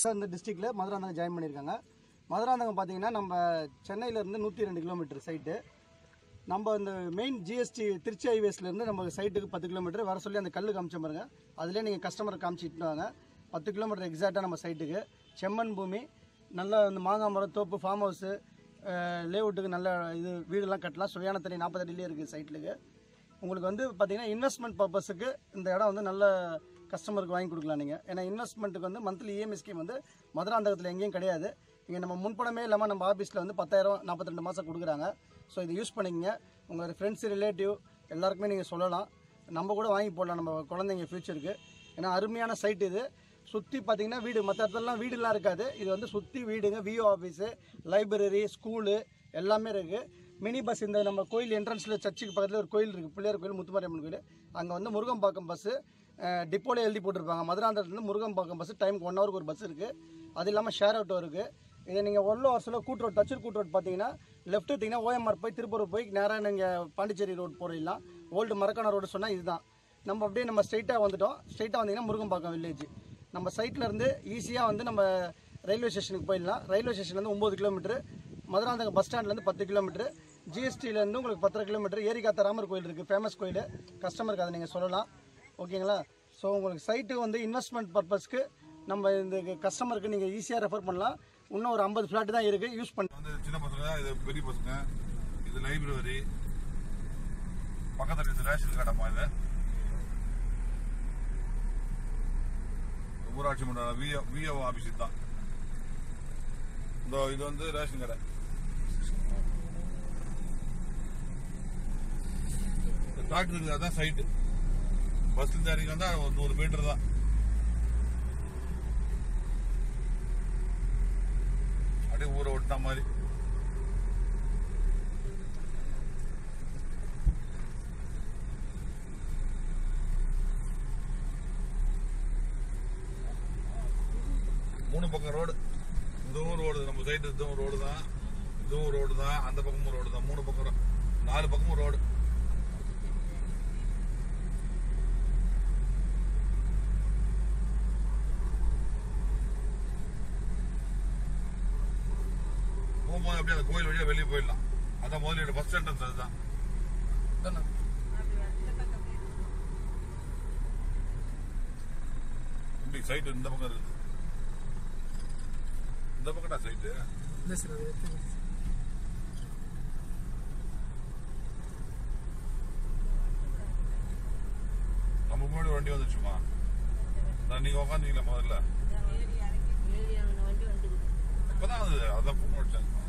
புதுசாக இந்த டிஸ்ட்ரிக்டில் மதுராந்தகம் ஜாயின் பண்ணியிருக்காங்க மதுராந்தகம் பார்த்தீங்கன்னா நம்ம சென்னையிலேருந்து நூற்றி ரெண்டு கிலோமீட்டர் சைட்டு நம்ம இந்த மெயின் ஜிஎஸ்டி திருச்சி ஹைவேஸ்லேருந்து நம்ம சைட்டுக்கு பத்து கிலோமீட்டர் வர சொல்லி அந்த கல் காமிச்ச பாருங்க அதிலே நீங்கள் கஸ்டமரை காமிச்சிட்டு வாங்க பத்து கிலோமீட்டர் எக்ஸாக்டாக நம்ம சைட்டுக்கு செம்மண் பூமி நல்லா இந்த மாங்காய் மரம் தோப்பு ஃபார்ம் ஹவுஸு லேஅவுட்டுக்கு நல்ல இது வீடெல்லாம் கட்டலாம் சுவையான தண்ணி நாற்பத்தடியிலே இருக்குது சைட்டுக்கு உங்களுக்கு வந்து பார்த்தீங்கன்னா இன்வெஸ்ட்மெண்ட் பர்பஸுக்கு இந்த இடம் வந்து நல்ல கஸ்டமருக்கு வாங்கி கொடுக்கலாம் நீங்கள் ஏன்னா இன்வெஸ்ட்மெண்ட்டுக்கு வந்து மந்த்லி இஎம்ஐ ஸ்கீம் வந்து மதுராந்தகத்தில் எங்கேயும் கிடையாது இங்கே நம்ம முன்பணமே இல்லாமல் நம்ம ஆஃபீஸில் வந்து பத்தாயிரம் நாற்பத்தி ரெண்டு மாதம் கொடுக்குறாங்க ஸோ இது யூஸ் பண்ணிக்கங்க உங்கள் ஃப்ரெண்ட்ஸ் ரிலேட்டிவ் எல்லாருக்குமே நீங்கள் சொல்லலாம் நம்ம கூட வாங்கி போடலாம் நம்ம குழந்தைங்க ஃப்யூச்சருக்கு ஏன்னா அருமையான சைட் இது சுற்றி பார்த்தீங்கன்னா வீடு மற்ற இடத்துலலாம் வீடுலாம் இருக்காது இது வந்து சுற்றி வீடுங்க விஓ ஆஃபீஸு லைப்ரரி ஸ்கூலு எல்லாமே இருக்குது மினி பஸ் இந்த நம்ம கோயில் என்ட்ரன்ஸில் சர்ச்சுக்கு பக்கத்தில் ஒரு கோயில் இருக்குது பிள்ளையார் கோயில் முத்துமாரியம்மன் கோயில் அங்கே வந்து முருகம்பாக்கம் பஸ்ஸு டிப்போல எழுதி போட்டிருப்பாங்க மதுராந்தகத்துலேருந்து முருகம்பாக்கம் பஸ் டைமுக்கு ஒன் ஹவருக்கு ஒரு பஸ் இருக்குது அது இல்லாமல் ஷேர் ஆட்டோ இருக்குது இதை நீங்கள் ஒல்லோ வருஷத்தில் கூட்டு ரோட் தச்சூர் கூட்டு ரோட் பார்த்தீங்கன்னா லெஃப்ட் எடுத்தீங்கன்னா ஓஎம்ஆர் போய் திருப்பூர் போய் நேராக நீங்கள் பாண்டிச்சேரி ரோட் போயிடலாம் ஓல்டு மரக்கான ரோடு சொன்னால் இதுதான் நம்ம அப்படியே நம்ம ஸ்ட்ரைட்டாக வந்துட்டோம் ஸ்ட்ரைட்டாக வந்தீங்கன்னா முருகம்பாக்கம் வில்லேஜ் நம்ம சைட்டில் இருந்து ஈஸியாக வந்து நம்ம ரயில்வே ஸ்டேஷனுக்கு போயிடலாம் ரயில்வே ஸ்டேஷன்லேருந்து ஒம்பது கிலோமீட்டர் மதுராந்தகம் பஸ் ஸ்டாண்ட்லேருந்து பத்து கிலோமீட்டர் ஜிஎஸ்டிலேருந்து உங்களுக்கு பத்தரை கிலோமீட்டர் ஏரிகாத்த ராமர் கோயில் இருக்குது ஃபேமஸ் கோயில் கஸ்டமருக்கு அதை நீங்கள் சொல்லலாம் ஓகேங்களா ஸோ உங்களுக்கு சைட்டு வந்து இன்வெஸ்ட்மெண்ட் பர்பஸ்க்கு நம்ம இந்த கஸ்டமருக்கு நீங்கள் ஈஸியாக ரெஃபர் பண்ணலாம் இன்னும் ஒரு ஐம்பது ஃப்ளாட் தான் இருக்குது யூஸ் பண்ண வந்து சின்ன பசங்க இது பெரிய பசங்க இது லைப்ரரி பக்கத்துல இது ரேஷன் கடைமா இது ஊராட்சி மன்ற விஓ விஓ ஆபீஸ் தான் இந்த இது வந்து ரேஷன் கடை டாக்டருக்கு அதான் சைட்டு பஸ்ல இறங்கி வந்தா ஒரு நூறு மீட்டர் தான் அப்படியே ஊரை விட்ட மாதிரி மூணு பக்கம் ரோடு இதுவும் ரோடு நம்ம சைடு இதுவும் ரோடு தான் இதுவும் ரோடு தான் அந்த பக்கமும் ரோடு தான் மூணு பக்கம் ரோ- நாலு பக்கமும் ரோடு போகும்போது அப்படியே அந்த கோயில் வழியா வெளியே போயிடலாம் அதான் முதல்ல பஸ் ஸ்டாண்ட் அதுதான் தானே? இப்படி சைடு இந்த பக்கம் இருக்கு இந்த பக்கம்டா சைட்டு இல்லை சார் அது எடுத்து நம்ம முன்னாடி வண்டி வந்துச்சுமா நான் நீங்க உட்காந்துங்களா முதல்ல இப்பதான் அது அதான் ஃபோன் அடிச்சாங்க